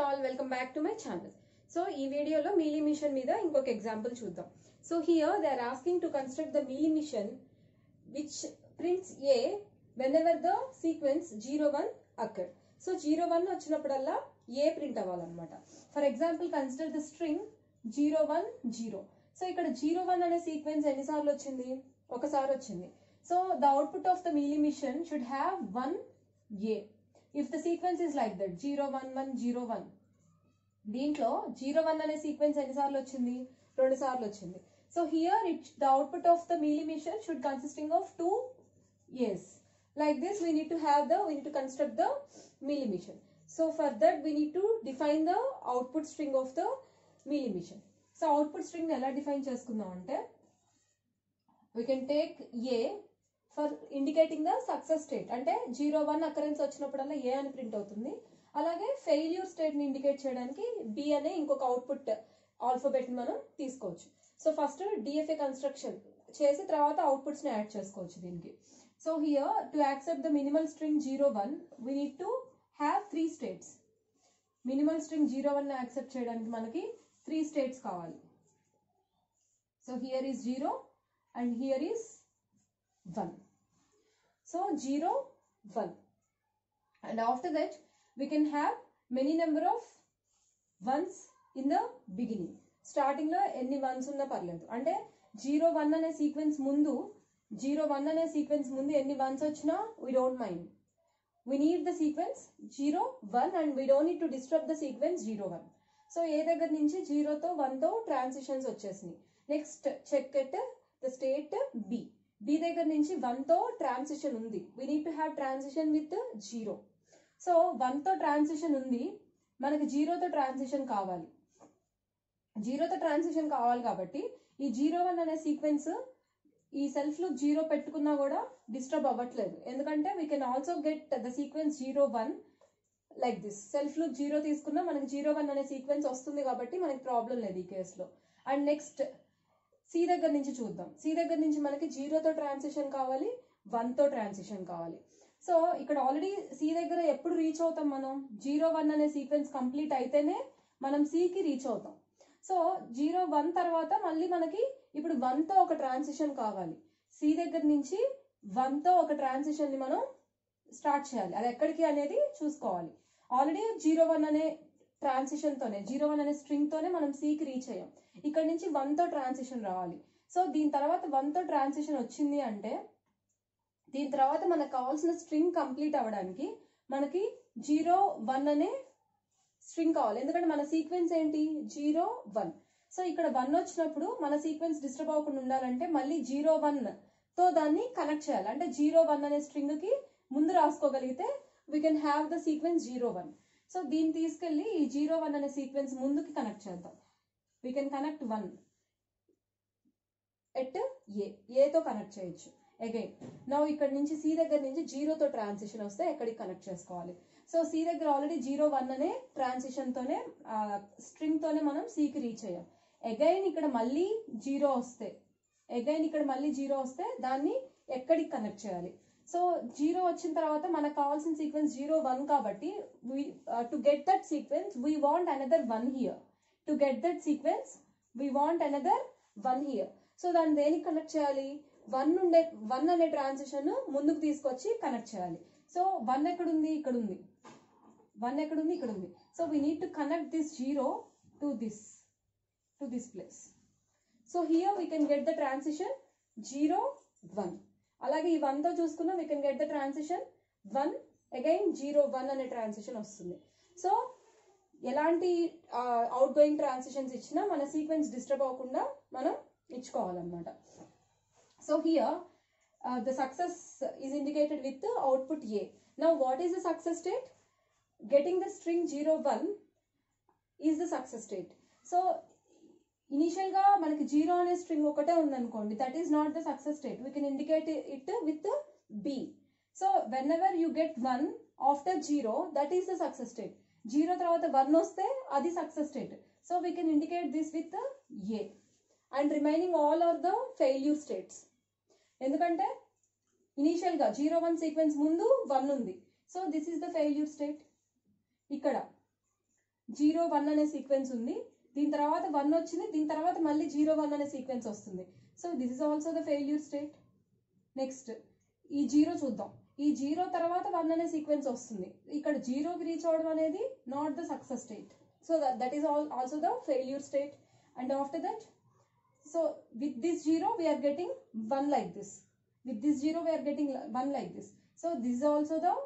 All welcome back to my channel so ఈ వీడియోలో Mealy machine మీద ఇంకొక ఎగ్జాంపుల్ చూద్దాం so here they are asking to construct the Mealy machine which prints A whenever the sequence zero one occur so zero one వచ్చినప్పుడల్లా A print అవ్వాలన్నమాట for example consider the string zero one zero so ఇక్కడ zero one అనే sequence ఎన్నిసార్లు వచ్చింది ఒకసారి వచ్చింది so the output of the Mealy machine should have one A if the sequence is like that zero one one zero one దీంట్లో zero one అనే sequence ఎన్నిసార్లు వచ్చింది రెండు సార్లు వచ్చింది so here it the output of the Mealy machine should consisting of two S like this we need to have the we need to construct the mealy mission so for that we need to define the output string of the mealy mission so output string ని ఎలా define చేసుకుందాం అంటే we can take a for indicating the success state అంటే zero one occurrence వచ్చినప్పుడల్లా A అని print అవుతుంది అలాగే failure state ని ఇండికేట్ చేయడానికి బి అనే ఇంకొక అవుట్పుట్ ఆల్ఫాబెట్ ని మనం తీసుకోవచ్చు సో ఫస్ట్ డిఎఫ్ఏ కన్స్ట్రక్షన్ చేసి తర్వాత అవుట్పుట్స్ ని యాడ్ చేసుకోవచ్చు దీనికి so here to accept the minimal string zero one we need to have three states minimal string zero one accept చేయడానికి మనకి త్రీ స్టేట్స్ కావాలి so here is zero and here is one so zero one and after that we can have many number of ones in the beginning స్టార్టింగ్లో ఎన్ని ones ఉన్నా పర్లేదు అంటే zero one అనే sequence ముందు జీరో వన్ అనే sequence ముందు ఎన్ని వన్స్ వచ్చినా we don't mind we need the sequence zero one and we don't need to disturb the sequence zero one so A దగ్గర నుంచి జీరోతో వన్తో ట్రాన్సిషన్స్ వచ్చేసినాయి next check at the state B B దగ్గర నుంచి వన్తో ట్రాన్సిషన్ ఉంది we need to have transition with zero so వన్తో ట్రాన్సిషన్ ఉంది మనకి జీరోతో ట్రాన్సిషన్ కావాలి జీరోతో ట్రాన్సిషన్ కావాలి కాబట్టి ఈ జీరో వన్ అనే సీక్వెన్స్ ఈ సెల్ఫ్ లుక్ జీరో పెట్టుకున్నా కూడా డిస్టర్బ్ అవ్వట్లేదు ఎందుకంటే we can also get the sequence zero one like this self loop zero తీసుకున్నా మనకి జీరో వన్ అనే సీక్వెన్స్ వస్తుంది కాబట్టి మనకి ప్రాబ్లం లేదు ఈ కేసులో అండ్ నెక్స్ట్ సి దగ్గర నుంచి చూద్దాం సి దగ్గర నుంచి మనకి జీరోతో ట్రాన్సిషన్ కావాలి వన్తో ట్రాన్సిషన్ కావాలి సో ఇక్కడ ఆల్రెడీ సి దగ్గర ఎప్పుడు రీచ్ అవుతాం మనం జీరో వన్ అనే సీక్వెన్స్ కంప్లీట్ అయితేనే మనం సికి రీచ్ అవుతాం సో జీరో వన్ తర్వాత మళ్ళీ మనకి ఇప్పుడు వన్తో ఒక ట్రాన్సిషన్ కావాలి సి దగ్గర నుంచి వన్తో ఒక ట్రాన్సిషన్ని మనం స్టార్ట్ చేయాలి అది ఎక్కడికి అనేది చూసుకోవాలి ఆల్రెడీ జీరో వన్ అనే ట్రాన్సిషన్తోనే జీరో వన్ అనే స్ట్రింగ్తోనే మనం సికి రీచ్ అయ్యాం ఇక్కడ నుంచి వన్తో ట్రాన్సిషన్ రావాలి సో దీని తర్వాత వన్తో ట్రాన్సిషన్ వచ్చింది అంటే దీని తర్వాత మనకు కావాల్సిన స్ట్రింగ్ కంప్లీట్ అవ్వడానికి మనకి జీరో వన్ అనే స్ట్రింగ్ కావాలి ఎందుకంటే మన సీక్వెన్స్ ఏంటి జీరో వన్ సో ఇక్కడ వన్ వచ్చినప్పుడు మన సీక్వెన్స్ డిస్టర్బ్ అవ్వకుండా ఉండాలంటే మళ్ళీ జీరో వన్ తో దాన్ని కనెక్ట్ చేయాలి అంటే జీరో వన్ అనే స్ట్రింగ్ కి ముందు రాసుకోగలిగితే we can have the sequence zero one so దీన్ని తీసుకెళ్ళి ఈ జీరో వన్ అనే సీక్వెన్స్ ముందుకి కనెక్ట్ చేద్దాం we can connect one at A ఏతో కనెక్ట్ చేయొచ్చు అగైన్ నా ఇక్కడ నుంచి సి దగ్గర నుంచి జీరోతో ట్రాన్సిషన్ వస్తే ఎక్కడికి కనెక్ట్ చేసుకోవాలి సో సి దగ్గర ఆల్రెడీ జీరో వన్ అనే ట్రాన్సిషన్తోనే స్ట్రింగ్తోనే మనం సికి రీచ్ అయ్యాం అగైన్ ఇక్కడ మళ్ళీ జీరో వస్తే అగైన్ ఇక్కడ మళ్ళీ జీరో వస్తే దాన్ని ఎక్కడికి కనెక్ట్ చేయాలి సో జీరో వచ్చిన తర్వాత మనకు కావాల్సిన సీక్వెన్స్ జీరో వన్ కాబట్టి to get that sequence we want another one here to get that sequence we want another one here so దాన్ని దేనికి కనెక్ట్ చేయాలి వన్ ఉండే వన్ అనే ట్రాన్సిషన్ ముందుకు తీసుకొచ్చి కనెక్ట్ చేయాలి సో వన్ ఎక్కడుంది ఇక్కడ ఉంది వన్ ఎక్కడుంది ఇక్కడ ఉంది so we need to connect this zero to this to this place so here we can get the transition zero one అలాగే ఈ వన్తో చూసుకున్నా we can get the transition one again zero one అనే transition వస్తుంది so ఎలాంటి out going transitions ఇచ్చినా మన sequence disturb అవ్వకుండా మనం ఇచ్చుకోవాలన్నమాట so here the success is indicated with output A now what is the success state getting the string zero one is the success state so initial గా మనకి zero అనే string ఒకటే ఉందనుకోండి that is not the success state we can indicate it with B so whenever you get one after zero that is the success state zero తర్వాత one వస్తే అది success state so we can indicate this with A and remaining all are the failure states ఎందుకంటే initial గా zero one sequence ముందు one ఉంది so this is the failure state ఇక్కడ zero one అనే sequence ఉంది దీని తర్వాత వన్ వచ్చింది దీని తర్వాత మళ్ళీ జీరో వన్ అనే సీక్వెన్స్ వస్తుంది so this is also the failure state next ఈ జీరో చూద్దాం ఈ జీరో తర్వాత వన్ అనే సీక్వెన్స్ వస్తుంది ఇక్కడ జీరోకి రీచ్ అవడం అనేది not the success state so that is all also the failure state and after that so with this zero we're getting one like this with this zero we're getting one like this so this also the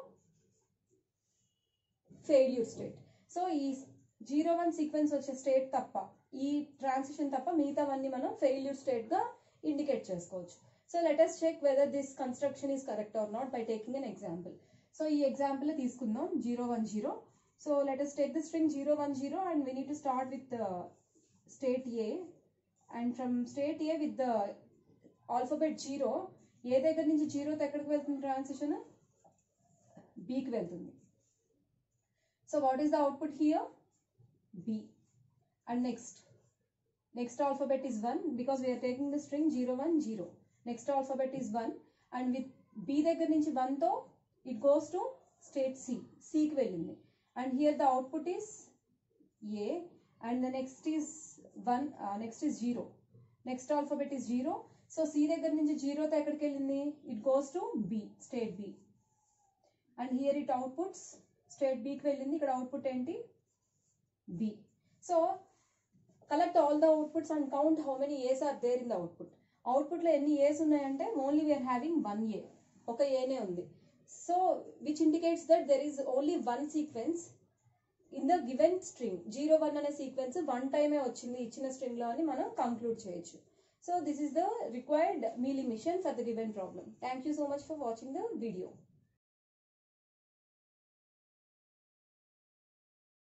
failure state so ఈ zero one sequence వచ్చే state తప్ప ఈ transition తప్ప మిగతావన్నీ మనం failure స్టేట్గా indicate చేసుకోవచ్చు so let us check whether this construction is correct or not by taking an example so ఈ ఎగ్జాంపుల్ తీసుకుందాం zero one zero so let us take the string zero one zero and we need to start with state A and from state A with the alphabet zero A దగ్గర నుంచి జీరోతో ఎక్కడికి వెళ్తుంది transition బీకి వెళ్తుంది so what is the output here B. And next, next alphabet is 1 because we are taking the string 0, 1, 0. Next alphabet is 1 and with B దగ్గర నుంచి 1 తో it goes to state C. C కి వెళ్ళింది and here the output is A and the next is 1, uh, next is 0. Next alphabet is 0. So C దగ్గర నుంచి 0 తో ఎక్కడికి వెళ్ళింది it goes to B, state B. And here it outputs state B కి వెళ్ళింది ఇక్కడ అవుట్పుట్ ఏంటి B. So collect all the outputs and count how many A's are there in the output. Output లో ఎన్ని ఏస్ ఉన్నాయంటే only we are having one A ఒక ఏనే ఉంది so which indicates that there is only one sequence in the given string zero one అనే sequence one టైమే వచ్చింది ఇచ్చిన స్ట్రింగ్ లో అని మనం కంక్లూడ్ చేయొచ్చు so this is the required Mealy machine for the given problem thank you so much for watching the video